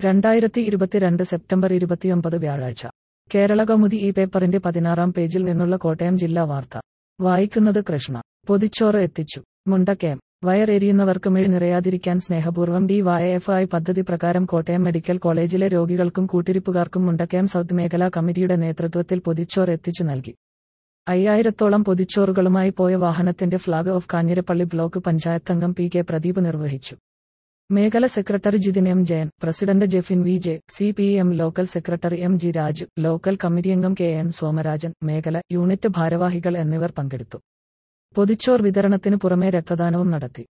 രണ്ടായിരത്തി ഇരുപത്തിരണ്ട് സെപ്റ്റംബർ ഇരുപത്തിയൊമ്പത് വ്യാഴാഴ്ച കേരള കൗമുദി ഈ പേപ്പറിന്റെ പതിനാറാം പേജിൽ നിന്നുള്ള കോട്ടയം ജില്ലാ വാർത്ത വായിക്കുന്നത് കൃഷ്ണ പൊതിച്ചോറ് എത്തിച്ചു മുണ്ടക്കയം വയറെരിയുന്നവർക്ക് മിഴി നിറയാതിരിക്കാൻ സ്നേഹപൂർവ്വം ഡി വൈ എഫ് ഐ പദ്ധതി പ്രകാരം കോട്ടയം മെഡിക്കൽ കോളേജിലെ രോഗികൾക്കും കൂട്ടിരിപ്പുകാർക്കും മുണ്ടക്കയം സൗത്ത് മേഖലാ കമ്മിറ്റിയുടെ നേതൃത്വത്തിൽ പൊതിച്ചോറ് എത്തിച്ചു നൽകി അയ്യായിരത്തോളം പൊതിച്ചോറുകളുമായി പോയ വാഹനത്തിന്റെ flag off Kanjirappally block panchayat അംഗം പി കെ പ്രദീപ് നിർവഹിച്ചു മേഖല secretary Jithin M Jayan president Jefin V J C P M local secretary M G Raju local committee അംഗം കെ എൻ സോമരാജൻ മേഖല യൂണിറ്റ് ഭാരവാഹികൾ എന്നിവർ പങ്കെടുത്തു പൊതിച്ചോർ വിതരണത്തിന് പുറമെ രക്തദാനവും നടത്തി